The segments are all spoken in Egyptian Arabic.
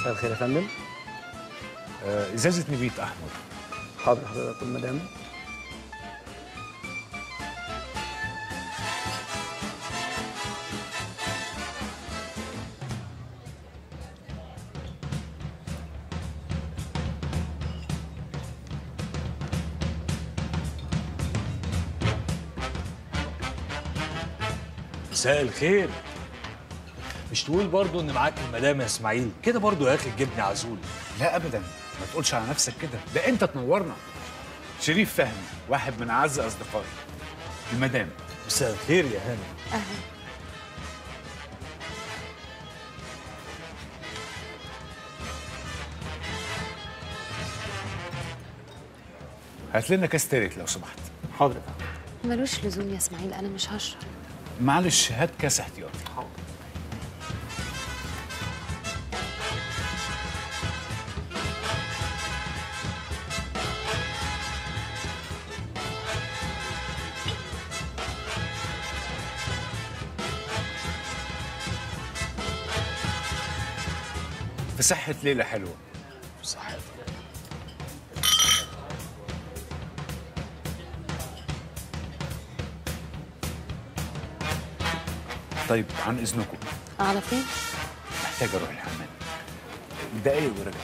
مساء الخير يا فندم آه، ازازه نبيت احمر حاضر حضرتك المدام مساء الخير مش تقول برضو ان معاك المدام يا اسماعيل كده برضو يا اخي تجيبني عزول لا ابدا ما تقولش على نفسك كده ده انت تنورنا شريف فهمي واحد من اعز اصدقائي المدام مساء الخير يا هاني هات لنا كاس تالت لو سمحت حاضر يا فندم ملوش لزوم يا اسماعيل انا مش هشرب معلش هات كاس احتياطي في صحة ليلة حلوة صحتك طيب عن إذنكم على فين محتاج أروح الحمام دقايق وراجع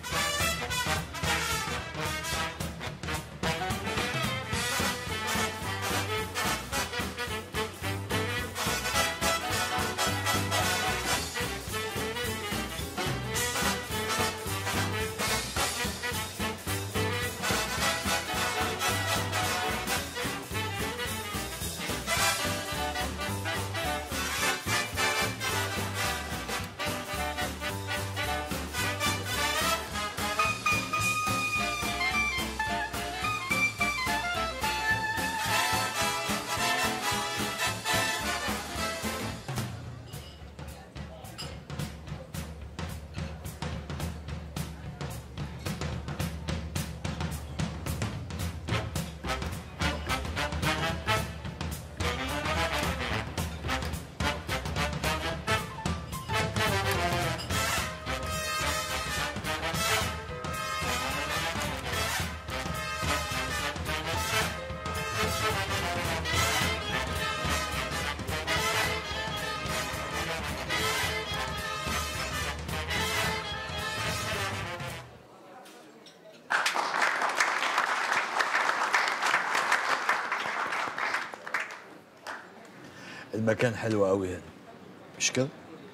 المكان حلو قوي هنا مش كده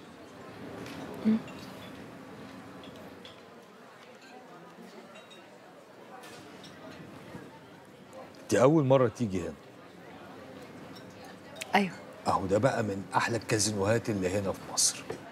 دي اول مره تيجي هنا ايوه اهو ده بقى من احلى الكازينوهات اللي هنا في مصر